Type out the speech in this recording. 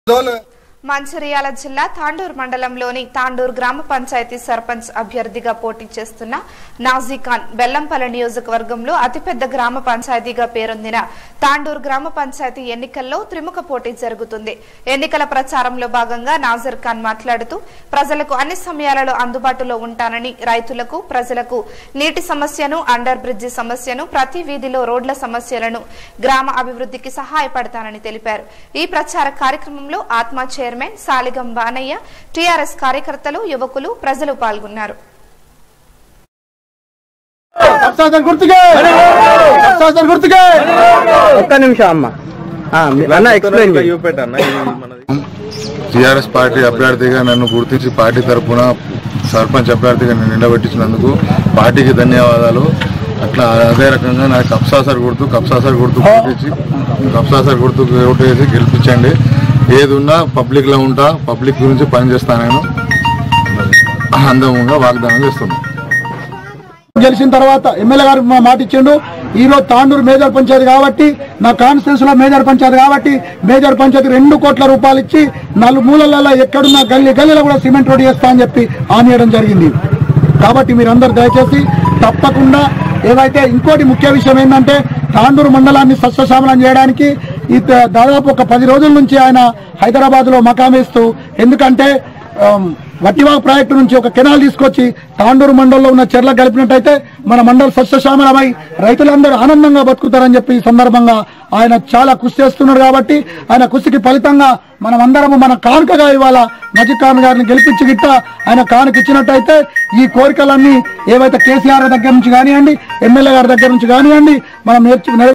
దోలు మంచిర్యాల జిల్లా తాండూరు మండలంలోని తాండూరు గ్రామ పంచాయతీ సర్పంచ్ అభ్యర్థిగా పోటీ చేస్తున్న నాజీఖాన్ బెల్లంపల్లి నియోజకవర్గంలో అతిపెద్ద గ్రామ పంచాయతీగా పేరొందిన తాండూరు గ్రామ పంచాయతీ ఎన్నికల్లో త్రిముఖ పోటీ జరుగుతుంది ఎన్నికల ప్రచారంలో భాగంగా నాజర్ ఖాన్ మాట్లాడుతూ ప్రజలకు అన్ని సమయాలలో అందుబాటులో ఉంటానని రైతులకు ప్రజలకు నీటి సమస్యను అండర్ బ్రిడ్జి సమస్యను ప్రతి వీధిలో రోడ్ల సమస్యలను గ్రామ అభివృద్ధికి సహాయపడతానని తెలిపారు ఈ ప్రచార కార్యక్రమంలో ఆత్మ చైర్మన్ సాలిగం బానయ్య టీఆర్ఎస్ కార్యకర్తలు యువకులు ప్రజలు పాల్గొన్నారు కప్సాసన్ గుర్తుకే కప్సాసన్ గుర్తుకే ఒక్క నిమిషం అమ్మ ఆ, మీ- అన్న ఎక్స్ప్లెయిన్ చేయి. టిఆర్ఎస్ పార్టీ అభ్యర్థిగా నన్ను గుర్తించి పార్టీ తరఫున సర్పంచ్ అభ్యర్థిగా నన్ను నిలబెట్టించినందుకు పార్టీకి ధన్యవాదాలు అట్లా అదే రకంగా నాకు కప్సాసర్ గుర్తు కప్సాసర్ గుర్తు గుర్తించి కప్సాసర్ గుర్తు ఓటు వేసి గెలిపించండి ఏది ఉన్నా పబ్లిక్ లో ఉంటా పబ్లిక్ గురించి పనిచేస్తా నేను అందంగా వాగ్దానం చేస్తున్నాను గెలిచిన తర్వాత ఎమ్మెల్యే గారు మా మాట ఇచ్చిండు ఈ రోజు తాండూరు మేజర్ పంచాయతీ కాబట్టి నా కాన్స్టిట్యూన్స్ లో మేజర్ పంచాయతీ కాబట్టి మేజర్ పంచాయతీ రెండు కోట్ల రూపాయలు ఇచ్చి నాలుగు మూలలలో ఎక్కడున్న గల్లీ గల్లీలో కూడా సిమెంట్ రోడ్ చేస్తా అని చెప్పి ఆనేయడం జరిగింది కాబట్టి మీరందరూ దయచేసి తప్పకుండా ఏవైతే ఇంకోటి ముఖ్య విషయం ఏంటంటే తాండూరు మండలాన్ని సస్యశ్యామలం చేయడానికి ఈ ద- దాదాపు ఒక పది రోజుల నుంచి ఆయన హైదరాబాద్ లో మకామేస్తూ ఎందుకంటే ఆమ్, వట్టివాగ్ ప్రాజెక్టు నుంచి ఒక కెనాల్ తీసుకొచ్చి తాండూరు మండలంలో ఉన్న చెర్ల కలిపినట్టయితే మన మండలం సస్యశ్యామలమై రైతులందరూ ఆనందంగా బతుకుతారని చెప్పి ఈ సందర్భంగా ఆయన చాలా కృషి చేస్తున్నాడు కాబట్టి ఆయన కృషికి ఫలితంగా మనం అందరము మన కానుకగా ఇవాళ నజీర్ ఖాన్ గారిని గెలిపించి గిట్ట ఆయన కానుక ఇచ్చినట్టయితే ఈ కోరికలన్నీ ఏవైతే కేసీఆర్ దగ్గర నుంచి కానివ్వండి ఎమ్మెల్యే గారి దగ్గర నుంచి కానివ్వండి మనం నేర్చు